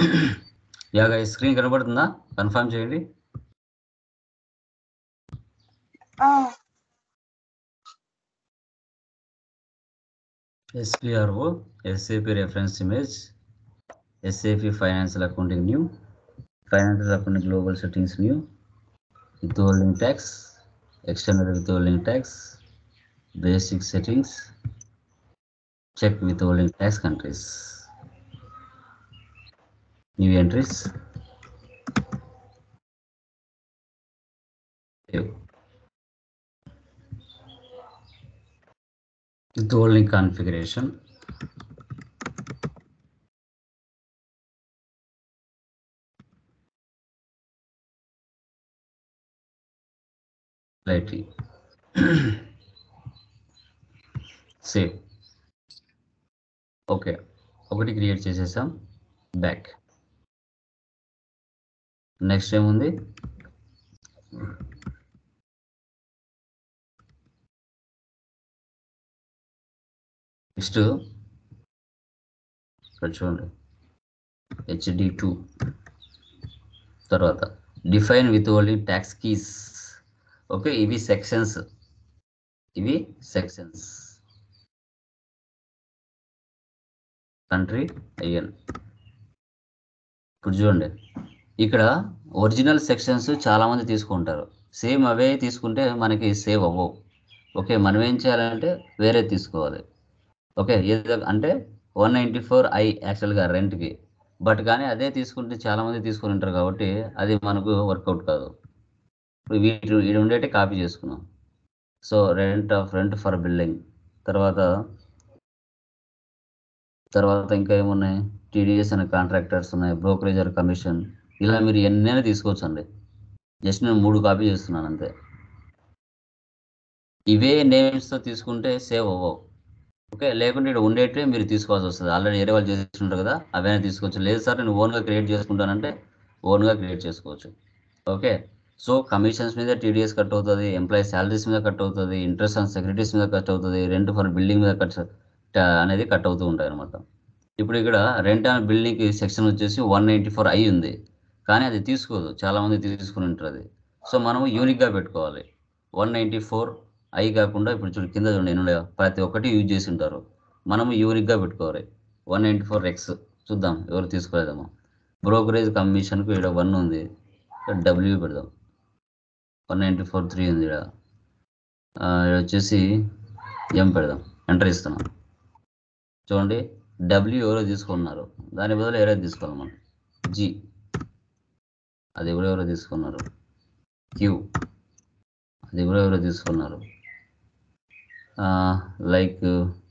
Yeah guys screen కనబడుతుందా confirm చేయండి SPRO SAP reference image SAP financial accounting new financial accounting global settings new withholding tax, external withholding tax, basic settings, check withholding tax countries. New entries. Save. Withholding configuration. slightly. Save okay ఒకటి create చేసేసాం back next ఏముంది next ఇక్కడ చూడండి HD two తర్వాత define with only tax keys okay ఇవి sections ఇవి sections country IN ఇప్పుడు చూడండి ఇక్కడ ఒరిజినల్ సెక్షన్స్ చాలామంది తీసుకుంటారు సేమ్ అవే తీసుకుంటే మనకి సేవ్ అవ్వవు ఓకే మనం ఏం చేయాలంటే వేరే తీసుకోవాలి ఓకే ఏదో అంటే వన్ నైంటీ ఫోర్ ఐ యాక్చువల్గా రెంట్కి బట్ కానీ అదే తీసుకుంటే చాలామంది తీసుకుని ఉంటారు కాబట్టి అది మనకు వర్కౌట్ కాదు ఇప్పుడు వీటి వీడు ఉండేటి కాపీ చేసుకున్నాం so rent of rent for building తర్వాత తర్వాత ఇంకా ఏమున్నాయి టీడీఎస్ అనే కాంట్రాక్టర్స్ ఉన్నాయి బ్రోకరేజ్ ఆర్ కమిషన్ ఇలా మీరు ఎన్నైనా తీసుకోవచ్చు అండి జస్ట్ నేను మూడు కాపీ చేస్తున్నాను అంతే ఇవే నేమ్స్తో తీసుకుంటే సేవ్ అవ్వవు ఓకే లేకుంటే ఇక్కడ ఉండేటే మీరు తీసుకోవాల్సి వస్తుంది ఆల్రెడీ వేరే వాళ్ళు చేస్తుంటారు కదా అవైనా తీసుకోవచ్చు లేదు సార్ నేను ఓన్గా క్రియేట్ చేసుకుంటానంటే ఓన్గా క్రియేట్ చేసుకోవచ్చు ఓకే సో కమిషన్స్ మీద టీడీఎస్ కట్ అవుతుంది ఎంప్లాయీ శాలరీస్ మీద కట్ అవుతుంది ఇంట్రెస్ట్ ఆన్ సెక్యూరిటీస్ మీద కట్ అవుతుంది రెంట్ ఫర్ బిల్డింగ్ మీద కట్ అనేది కట్ అవుతూ ఉంటాయి అనమాట ఇప్పుడు ఇక్కడ రెంట్ ఆన్ బిల్డింగ్కి సెక్షన్ వచ్చేసి వన్ నైంటీ ఫోర్ ఐ ఉంది కానీ అది తీసుకోదు చాలామంది తీసుకుని ఉంటారు అది సో మనము యూనిక్గా పెట్టుకోవాలి వన్ నైంటీ ఫోర్ ఐ కాకుండా ఇప్పుడు చూడు కింద చూడండి ఎన్ని ప్రతి ఒక్కటి యూజ్ చేసి ఉంటారు మనము యూనిక్గా పెట్టుకోవాలి వన్ నైంటీ ఫోర్ ఎక్స్ చూద్దాం ఎవరు తీసుకోలేదేమో బ్రోకరేజ్ కమిషన్కు ఇక్కడ వన్ ఉంది డబ్ల్యూ పెడదాం వన్ నైంటీ ఫోర్ త్రీ ఉంది ఇక్కడ ఇక్కడ వచ్చేసి ఎం పెడదాం ఎంటర్ ఇస్తున్నాం చూడండి డబ్ల్యూ ఎవరో తీసుకున్నారు దాని బదులు ఎవరో తీసుకోవాలి మనం జి అది ఎవరెవరో తీసుకున్నారు క్యూ అది ఎవరెవరో తీసుకున్నారు లైక్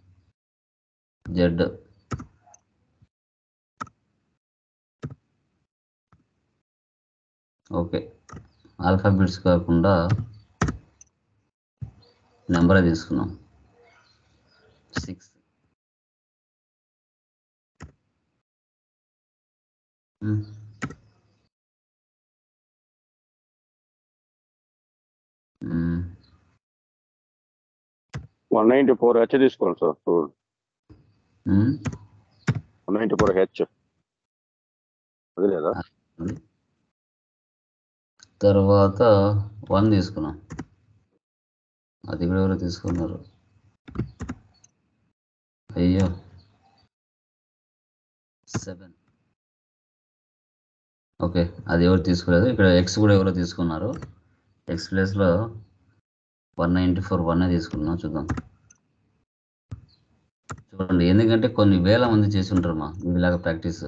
జెడ్ ఓకే ఆల్ఫాబెట్స్ కాకుండా నెంబరే తీసుకున్నాం six one ninety four H తీసుకోండి సార్ చూడు వన్ నైన్టీ ఫోర్ హెచ్ అది లేదా తర్వాత వన్ తీసుకున్నాం అది కూడా ఎవరు తీసుకున్నారు అయ్యో సెవెన్ ఓకే అది ఎవరు తీసుకోలేదు ఇక్కడ ఎక్స్ కూడా ఎవరో తీసుకున్నారు ఎక్స్ ప్లేస్లో వన్ నైంటీ ఫోర్ వన్ తీసుకున్నాం చూద్దాం చూడండి ఎందుకంటే కొన్ని వేల మంది చేసి ఉంటారు మా ఇలాగ practice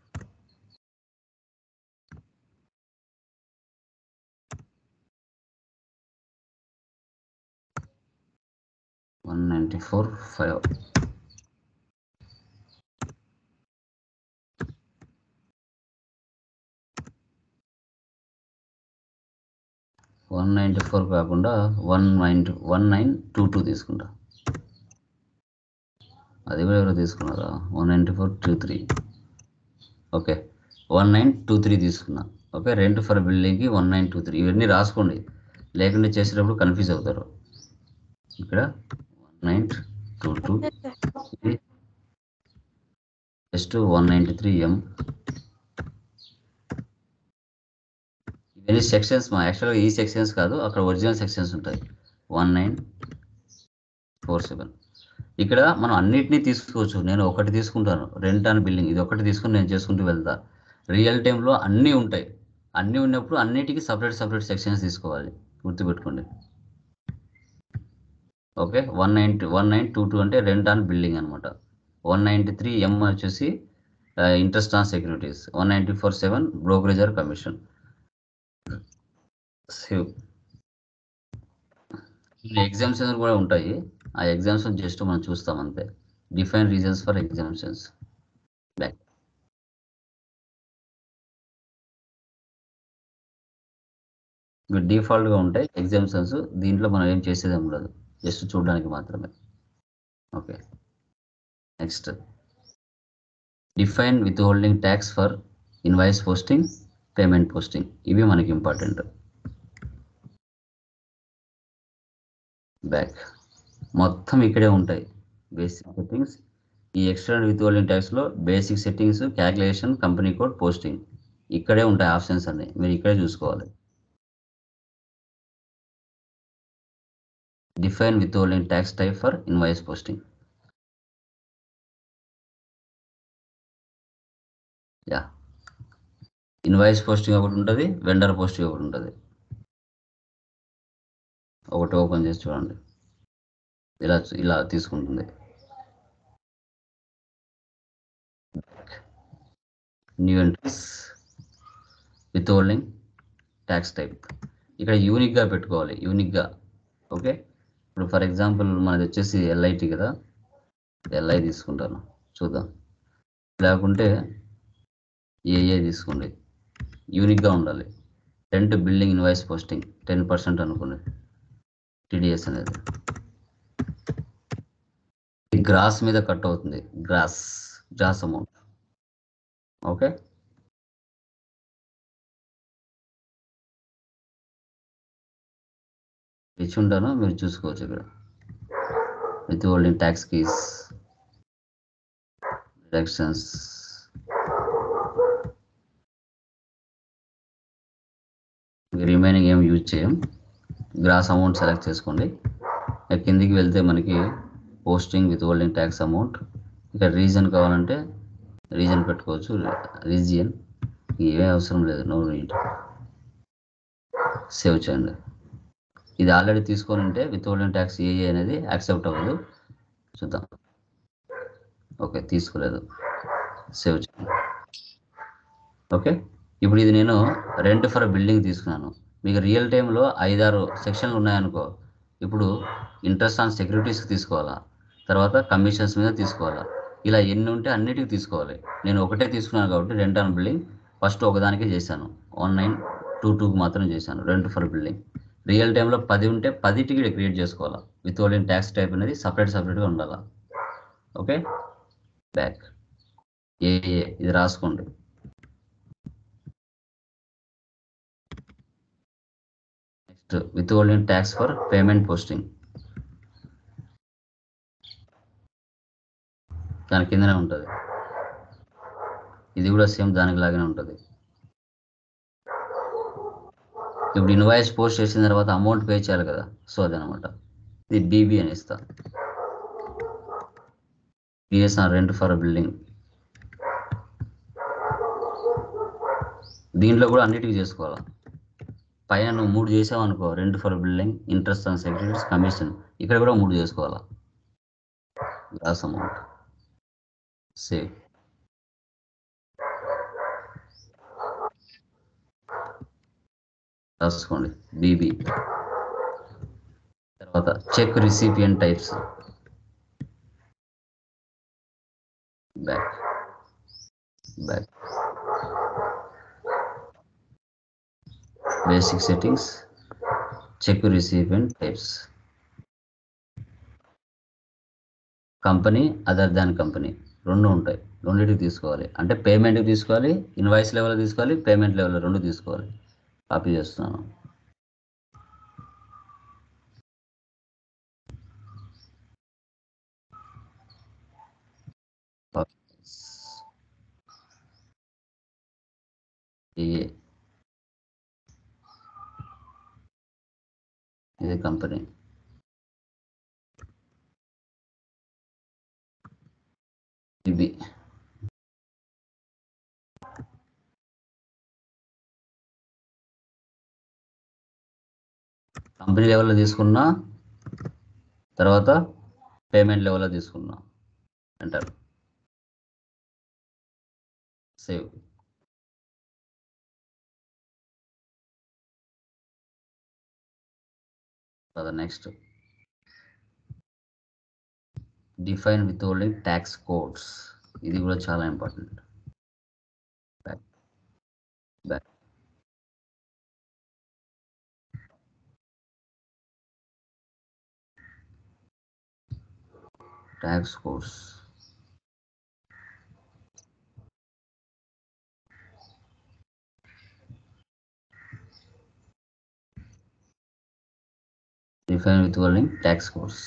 one ninety four five one ninety four కాకుండా one ninety one nine two two తీసుకుంటా అది కూడా ఎవరో తీసుకున్నారా one ninety four two three okay one nine two three తీసుకున్నా ఓకే రెంట్ ఫర్ బిల్డింగ్కి వన్ నైన్ టూ త్రీ ఇవన్నీ రాసుకోండి లేకుండా చేసేటప్పుడు కన్ఫ్యూజ్ అవుతారు ఇక్కడ one nine two two just one ninety three M ఇవన్నీ సెక్షన్స్ మా యాక్చువల్గా ఈ సెక్షన్స్ కాదు అక్కడ ఒరిజినల్ సెక్షన్స్ ఉంటాయి వన్ నైన్ ఫోర్ సెవెన్ ఇక్కడ మనం అన్నిటినీ తీసుకోవచ్చు నేను ఒకటి తీసుకుంటాను రెంట్ అండ్ బిల్డింగ్ ఇది ఒకటి తీసుకుని నేను చేసుకుంటూ వెళ్తా రియల్ టైంలో అన్నీ ఉంటాయి అన్నీ ఉన్నప్పుడు అన్నిటికీ సపరేట్ సపరేట్ సెక్షన్స్ తీసుకోవాలి గుర్తుపెట్టుకోండి okay one ninety one nine two two అంటే రెంట్ ఆన్ బిల్డింగ్ అనమాట వన్ నైంటీ త్రీ ఎం వచ్చేసి interest on securities one ninety four seven brokerage or commission save exemptions కూడా ఉంటాయి ఆ ఎగ్జామ్షన్ జస్ట్ మనం చూస్తాం అంతే define reasons for exemptions back ఇవి డిఫాల్ట్గా ఉంటాయి ఎగ్జామ్షన్స్ దీంట్లో మనం ఏం చేసేది ఏం ఉండదు జస్ట్ చూడడానికి మాత్రమే okay next define withholding tax for invoice posting payment posting ఇవి మనకి ఇంపార్టెంట్ బ్యాక్ మొత్తం ఇక్కడే ఉంటాయి బేసిక్ సెట్టింగ్స్ ఈ ఎక్స్టర్నల్ విత్ హోల్డింగ్ ట్యాక్స్లో basic settings calculation company code posting ఇక్కడే ఉంటాయి ఆప్షన్స్ అన్ని మీరు ఇక్కడే చూసుకోవాలి define withholding tax type for invoice posting yeah invoice posting ఒకటి ఉంటుంది వెండర్ పోస్టింగ్ ఒకటి ఉంటుంది ఒకటి ఓపెన్ చేసి చూడండి ఇలా ఇలా తీసుకుంటుంది new entries withholding tax type ఇక్కడ యూనిక్గా పెట్టుకోవాలి యూనిక్గా ఓకే ఇప్పుడు ఫర్ ఎగ్జాంపుల్ మనది వచ్చేసి ఎల్ఐటి కదా ఎల్ఐ తీసుకుంటాను చూద్దాం లేకుంటే ఏఏ తీసుకోండి యూనిక్గా ఉండాలి ten to building invoice posting ten percent అనుకోండి టీడీఎస్ అనేది గ్రాస్ మీద కట్ అవుతుంది గ్రాస్ గ్రాస్ అమౌంట్ ఓకే ఇచ్చి ఉంటాను మీరు చూసుకోవచ్చు ఇక్కడ withholding tax keys deductions remaining ఏం యూజ్ చేయం గ్రాస్ అమౌంట్ సెలెక్ట్ చేసుకోండి ఇక కిందికి వెళ్తే మనకి posting withholding tax amount ఇక్కడ రీజన్ కావాలంటే రీజన్ పెట్టుకోవచ్చు రీజియన్ ఏమీ అవసరం లేదు నో నీడ్ సేవ్ చేయండి ఇది ఆల్రెడీ తీసుకొని ఉంటే విత్ హోల్డింగ్ ట్యాక్స్ ఏ అనేది యాక్సెప్ట్ అవ్వదు చూద్దాం ఓకే తీసుకోలేదు సేవ్ చేయండి ఓకే ఇప్పుడు ఇది నేను రెంట్ ఫర్ బిల్డింగ్ తీసుకున్నాను మీకు రియల్ టైంలో ఐదారు సెక్షన్లు ఉన్నాయనుకో ఇప్పుడు ఇంట్రెస్ట్ ఆన్ సెక్యూరిటీస్కి తీసుకోవాలా తర్వాత కమిషన్స్ మీద తీసుకోవాలా ఇలా ఎన్ని ఉంటే అన్నిటికీ తీసుకోవాలి నేను ఒకటే తీసుకున్నాను కాబట్టి రెంట్ ఆన్ బిల్డింగ్ ఫస్ట్ ఒకదానికే చేశాను వన్ నైన్ టూ టూకి మాత్రం చేశాను రెంట్ ఫర్ బిల్డింగ్ రియల్ టైంలో పది ఉంటే పదిటికి క్రియేట్ చేసుకోవాలా విత్ హోల్డింగ్ ట్యాక్స్ టైప్ అనేది సపరేట్ సపరేట్గా ఉండాలా ఓకే బ్యాక్ ఏ ఏ ఇది రాసుకోండి next withholding tax for payment posting దాని కిందనే ఉంటుంది ఇది కూడా సేమ్ దానికి లాగానే ఉంటుంది ఇప్పుడు ఇన్వాయిస్ పోస్ట్ చేసిన తర్వాత అమౌంట్ పే చేయాలి కదా సో అదనమాట ఇది బీబీ అని ఇస్తా బిఎస్ రెంట్ ఫర్ బిల్డింగ్ దీంట్లో కూడా అన్నిటికీ చేసుకోవాలా పైన నువ్వు మూడు చేసావు అనుకో rent for building interest on securities commission ఇక్కడ కూడా మూడు చేసుకోవాలా గ్రాస్ అమౌంట్ సేవ్ రాసుకోండి బీబీ తర్వాత check recipient types back back basic settings check recipient types company other than company రెండు ఉంటాయి రెండింటికి తీసుకోవాలి అంటే పేమెంట్కి తీసుకోవాలి ఇన్వాయిస్ లెవెల్ తీసుకోవాలి పేమెంట్ లెవెల్ రెండు తీసుకోవాలి కాపీ చేస్తున్నాను ఏ ఇది కంపెనీ ఇది కంపెనీ లెవెల్లో తీసుకున్నా తర్వాత పేమెంట్ లెవెల్లో తీసుకున్నా అంటారు సేవ్ పద next define withholding tax codes ఇది కూడా చాలా important back back tax codes define withholding tax codes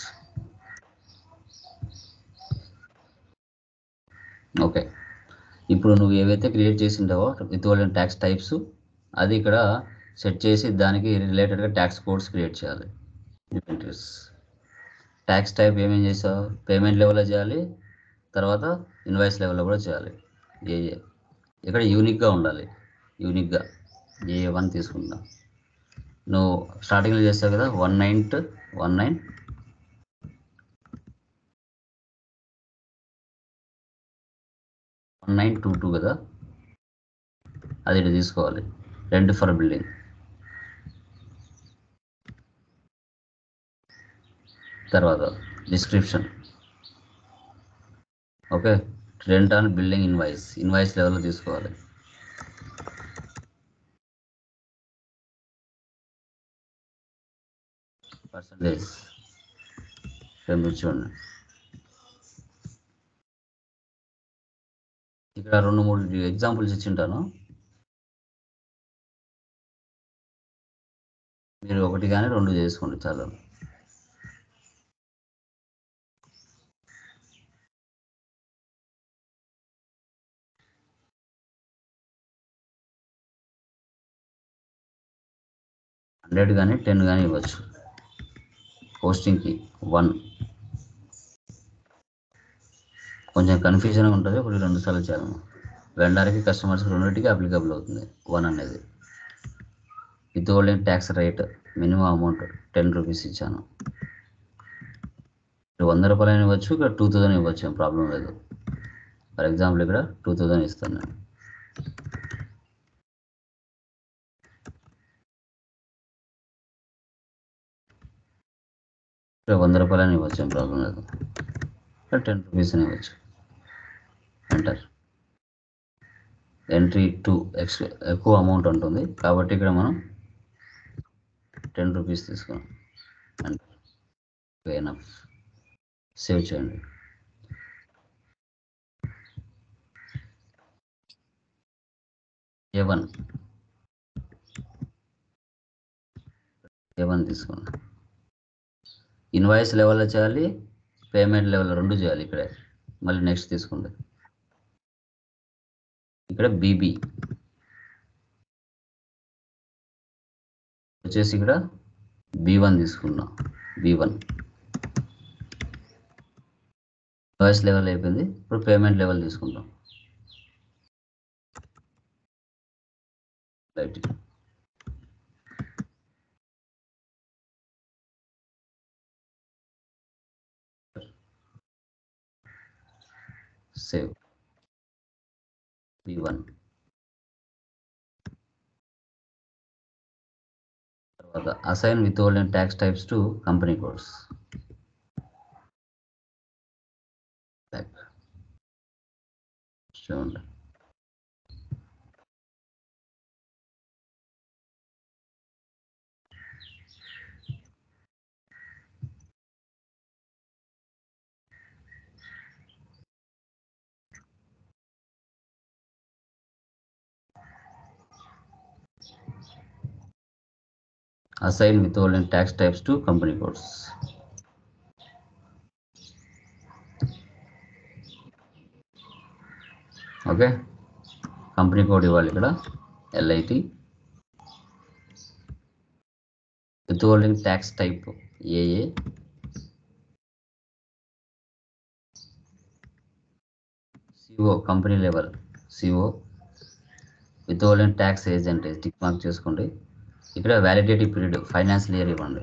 okay ఇప్పుడు నువ్వు ఏవైతే క్రియేట్ చేసింటావో విత్ హోల్డింగ్ ట్యాక్స్ టైప్స్ అది ఇక్కడ సెట్ చేసి దానికి రిలేటెడ్గా ట్యాక్స్ కోడ్స్ క్రియేట్ చేయాలి ఎంట్రీస్ ట్యాక్స్ టైప్ ఏమేం చేసావు పేమెంట్ లెవెల్లో చేయాలి తర్వాత ఇన్వాయిస్ లెవెల్లో కూడా చేయాలి ఏ ఏ ఇక్కడ యూనిక్గా ఉండాలి యూనిక్గా ఏ వన్ తీసుకుందా నువ్వు స్టార్టింగ్లో చేస్తావు కదా one nine one nine one nine two two కదా అది ఇటు తీసుకోవాలి రెంట్ ఫర్ బిల్డింగ్ తర్వాత description okay rent on building invoice invoice లెవెల్లో తీసుకోవాలి పర్సంటేజ్ చూడండి ఇక్కడ రెండు మూడు ఎగ్జాంపుల్స్ ఇచ్చింటాను మీరు ఒకటి కానీ రెండు చేసుకోండి చాలా హండ్రెడ్ కానీ టెన్ కానీ ఇవ్వచ్చు పోస్టింగ్కి వన్ కొంచెం కన్ఫ్యూజన్గా ఉంటుంది ఒకటి రెండు సార్లు చేయాలి వెండర్కి కస్టమర్స్కి రెండింటికి అప్లికబుల్ అవుతుంది వన్ అనేది withholding tax rate minimum amount ten rupees ఇచ్చాను ఇక్కడ వంద రూపాయలు ఇవ్వచ్చు ఇక్కడ టూ థౌజండ్ ఇవ్వచ్చు ఏం ప్రాబ్లం లేదు ఫర్ ఎగ్జాంపుల్ ఇక్కడ టూ థౌజండ్ ఇస్తాను నేను ఇక్కడ వంద రూపాయలని ఇవ్వచ్చు ఏం ప్రాబ్లం లేదు ఇక్కడ టెన్ రూపీస్ అని ఇవ్వచ్చు ఎంటర్ ఎంట్రీ టూ ఎక్స్ ఎక్కువ అమౌంట్ ఉంటుంది కాబట్టి ఇక్కడ మనం టెన్ రూపీస్ తీసుకున్నాం ఎంటర్ ఎనఫ్ సేవ్ చేయండి ఏ వన్ ఏ వన్ తీసుకోండి ఇన్వాయిస్ లెవెల్లో చేయాలి పేమెంట్ లెవెల్ రెండు చేయాలి ఇక్కడే మళ్ళీ నెక్స్ట్ తీసుకోండి ఇక్కడ బీబీ వచ్చేసి ఇక్కడ బీ వన్ తీసుకున్నాం బీ వన్ ఇన్వాయిస్ లెవెల్ అయిపోయింది ఇప్పుడు పేమెంట్ లెవెల్ తీసుకుంటాం రైట్ సేవ్ బీ వన్ తర్వాత assign withholding tax types to company codes back చూడండి assign withholding tax types to company codes. Okay company code ఇవ్వాలి ఇక్కడ LIT withholding tax type AA CO company level CO withholding tax agent tick mark చేసుకోండి ఇక్కడ validity period financial year ఇవ్వండి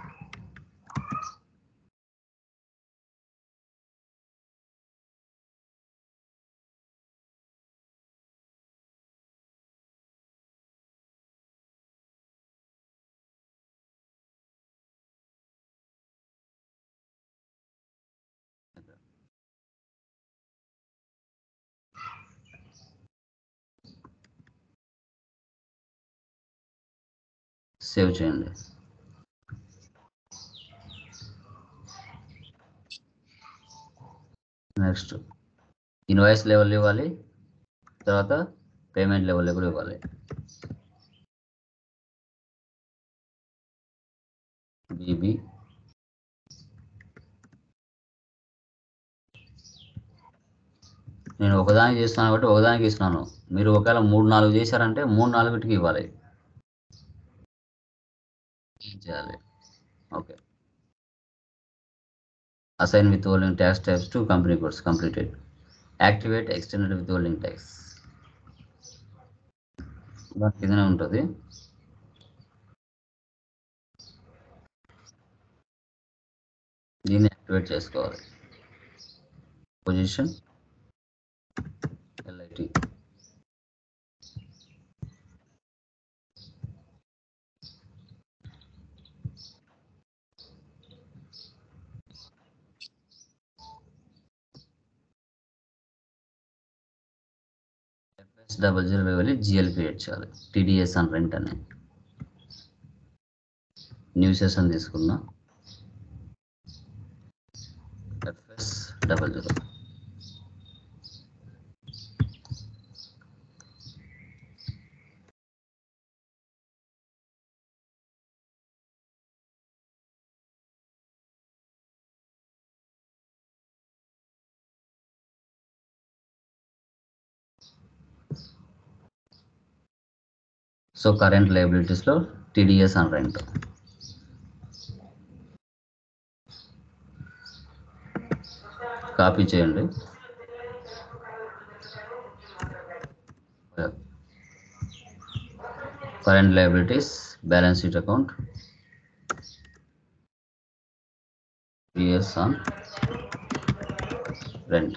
save చేయండి next invoice level ఇవ్వాలి తర్వాత payment level కూడా ఇవ్వాలి బీబీ నేను ఒకదానికి చేస్తున్నాను కాబట్టి ఒకదానికి ఇస్తున్నాను మీరు ఒకవేళ మూడు నాలుగు చేశారంటే మూడు నాలుగుటికి ఇవ్వాలి చేయాలి okay assign withholding tax types to company codes completed activate extended withholding tax దాని కిందనే ఉంటుంది దీన్ని యాక్టివేట్ చేసుకోవాలి position LIT FS double zero వెళ్ళి జిఎల్ క్రియేట్ చేయాలి టీడీఎస్ అండ్ రెంట్ అని న్యూ సెషన్ తీసుకున్నా FS double zero so current లైబిలిటీస్లో టీడీఎస్ అండ్ రెంట్ కాపీ చేయండి current liabilities balance sheet account TDS on rent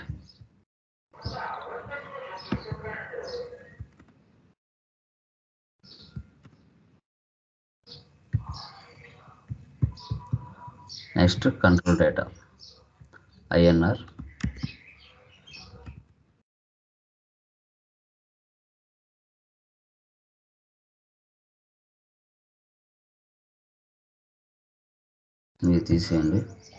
next control data INR ఇది తీసేయండి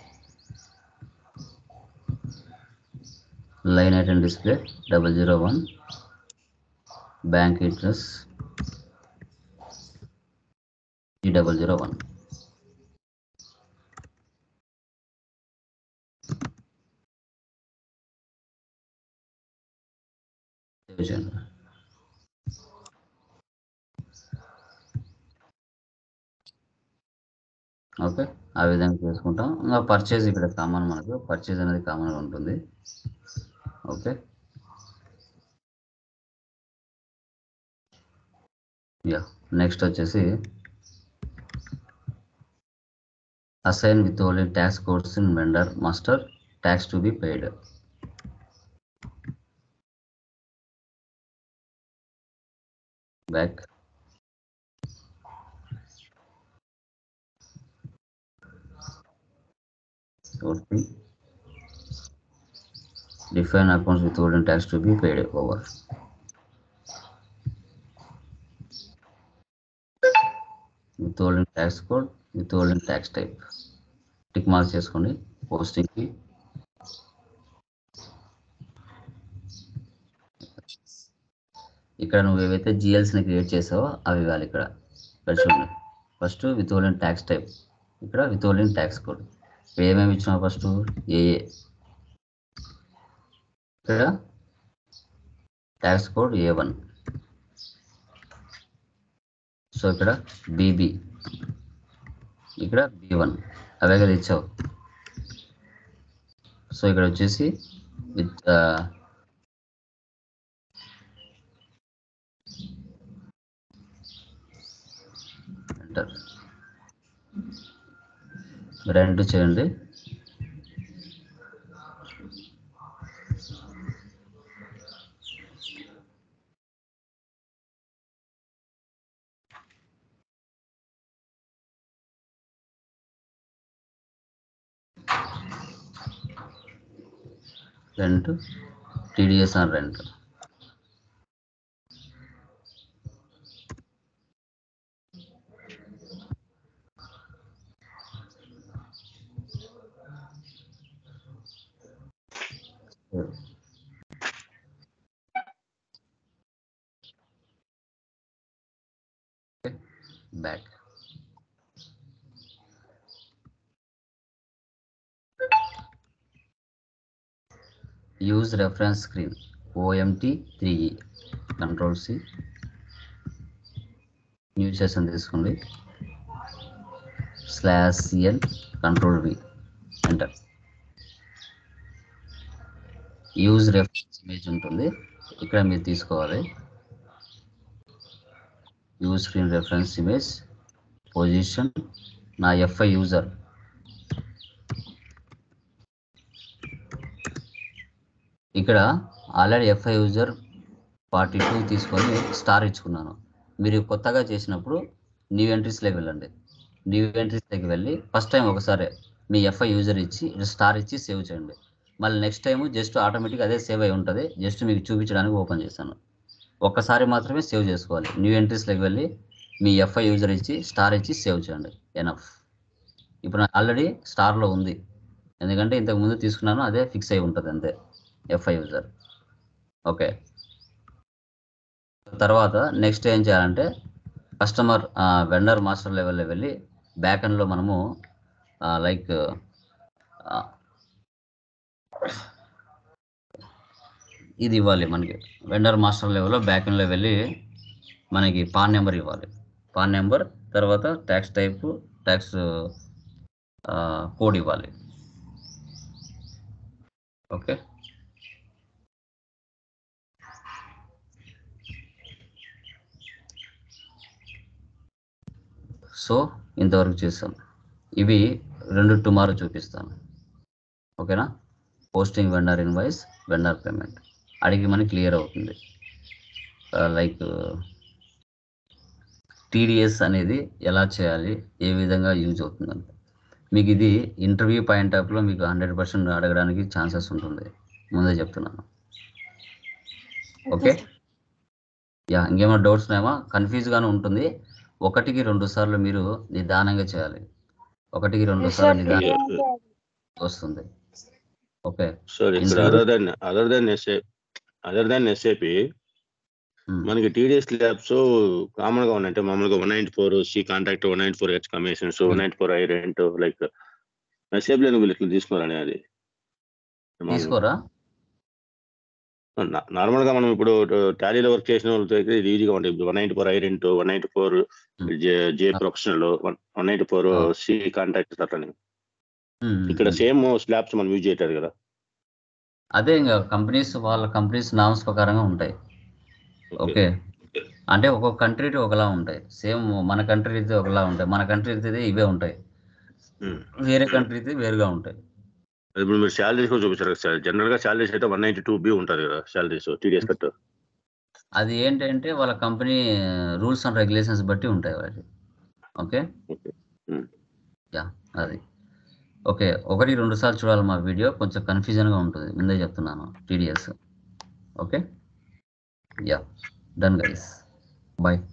line item display double zero one bank address ఈ double zero one చేయండి okay ఆ విధంగా చేసుకుంటాం ఇంకా పర్చేజ్ ఇక్కడ కామన్ మనకు పర్చేజ్ అనేది కామన్గా ఉంటుంది ఓకే యా నెక్స్ట్ వచ్చేసి అసైన్ విత్ only tax codes in vendor master tax to be paid back okay define accounts withholding tax to be paid over withholding tax code withholding tax type tick mark చేసుకోండి posting కి ఇక్కడ నువ్వు ఏవైతే జిఎల్స్ని create చేసావో అవి ఇవ్వాలి ఇక్కడ ఇక్కడ చూడండి first withholding tax type ఇక్కడ విత్ ఓలిన్ ట్యాక్స్ కోడ్ ఇక్కడ ఏమేమి ఇచ్చినావు ఫస్ట్ ఏఏ ఇక్కడ tax code A one so ఇక్కడ బీబీ ఇక్కడ బి వన్ అవే కదా ఇచ్చావు సో ఇక్కడ వచ్చేసి విత్ ఎంటర్ రెండు చేయండి rent TDS on rent back use reference screen OMT three ఈ కంట్రోల్ సి న్యూ సెషన్ తీసుకోండి slash CL control V enter use reference image ఉంటుంది ఇక్కడ మీరు తీసుకోవాలి use screen reference image position నా ఎఫ్ఐ యూజర్ ఇక్కడ already FI user forty two తీసుకొని star ఇచ్చుకున్నాను మీరు కొత్తగా చేసినప్పుడు న్యూ ఎంట్రీస్లోకి వెళ్ళండి న్యూ ఎంట్రీస్లోకి వెళ్ళి ఫస్ట్ టైం ఒకసారి మీ ఎఫ్ఐ యూజర్ ఇచ్చి స్టార్ ఇచ్చి సేవ్ చేయండి మళ్ళీ నెక్స్ట్ టైం జస్ట్ ఆటోమేటిక్ అదే సేవ్ అయి ఉంటుంది జస్ట్ మీకు చూపించడానికి ఓపెన్ చేశాను ఒక్కసారి మాత్రమే సేవ్ చేసుకోవాలి న్యూ ఎంట్రీస్లోకి వెళ్ళి మీ ఎఫ్ఐ యూజర్ ఇచ్చి స్టార్ ఇచ్చి సేవ్ చేయండి ఎనఫ్ ఇప్పుడు ఆల్రెడీ స్టార్లో ఉంది ఎందుకంటే ఇంతకు ముందు తీసుకున్నాను అదే ఫిక్స్ అయి ఉంటుంది అంతే ఎఫ్ఐ యూజర్ ఓకే తర్వాత నెక్స్ట్ ఏం చేయాలంటే కస్టమర్ వెండర్ మాస్టర్ లెవెల్లో వెళ్ళి బ్యాక్ ఎండ్లో మనము లైక్ ఇది ఇవ్వాలి మనకి వెండర్ మాస్టర్ లెవెల్లో బ్యాక్ ఎండ్లో వెళ్ళి మనకి పాన్ నెంబర్ ఇవ్వాలి పాన్ నెంబర్ తర్వాత ట్యాక్స్ టైప్ ట్యాక్స్ కోడ్ ఇవ్వాలి ఓకే సో ఇంతవరకు చేసాం ఇవి రెండు టుమారో చూపిస్తాను ఓకేనా posting vendor invoice vendor payment అడిగి మనకి క్లియర్ అవుతుంది లైక్ టీడీఎస్ అనేది ఎలా చేయాలి ఏ విధంగా యూజ్ అవుతుందంటే మీకు ఇది ఇంటర్వ్యూ పాయింట్ ఆఫ్లో మీకు హండ్రెడ్ పర్సెంట్ అడగడానికి ఛాన్సెస్ ఉంటుంది ముందే చెప్తున్నాను ఓకే యా ఇంకేమైనా డౌట్స్ ఉన్నాయమా కన్ఫ్యూజ్గానే ఉంటుంది ఒకటికి రెండు సార్లు మీరు నిదానంగా చేయాలి ఒకటికి రెండు సార్లు నిదానంగా వస్తుంది ఓకే సార్ ఇక్కడ Instead- other than other than SA other than SAP మనకి టీడీఎస్ ల్యాబ్స్ కామన్ గా ఉన్నాయంటే మామూలుగా one ninety four C contract one ninety four H commissions one ninety four I rent like SAP లేని వీళ్ళు ఇట్లా తీసుకున్నారని అది తీసుకోరా నార్మల్ గా మనం ఇప్పుడు టాలీలో వర్క్ చేసిన వాళ్ళతో అయితే ఇది ఈజీగా ఉంటుంది one ninety four I rent one ninety four J professional one ninety four Ah. C contract అట్లని ఉమ్, ఇక్కడ ఉమ్. సేమ్ స్లాబ్స్ మనం యూజ్ చేయట్లేదు కదా అదే ఇంకా కంపెనీస్ వాళ్ళ కంపెనీస్ నామ్స్ ప్రకారంగా ఉంటాయి ఓకే అంటే ఒక్కొక్క కంట్రీ ఒకలా ఉంటాయి సేమ్ మన కంట్రీ అయితే ఒకలా ఉంటాయి మన కంట్రీ అయితే ఇవే ఉంటాయి Hmm. వేరే కంట్రీ అయితే వేరుగా ఉంటాయి ఇప్పుడు మీరు శాలరీస్ కూడా చూపించారు కదా సార్ జనరల్ గా శాలరీస్ అయితే వన్ నైన్టీ టూ బి ఉంటుంది కదా శాలరీస్ టీడీఎస్ కట్ అది ఏంటంటే వాళ్ళ కంపెనీ రూల్స్ అండ్ రెగ్యులేషన్స్ బట్టి ఉంటాయి వాటి ఓకే Okay. Hmm. యా అది ఓకే ఒకటి రెండు సార్లు చూడాలి మా వీడియో కొంచెం కన్ఫ్యూజన్గా ఉంటుంది ముందే చెప్తున్నాను TDS okay yeah done guys bye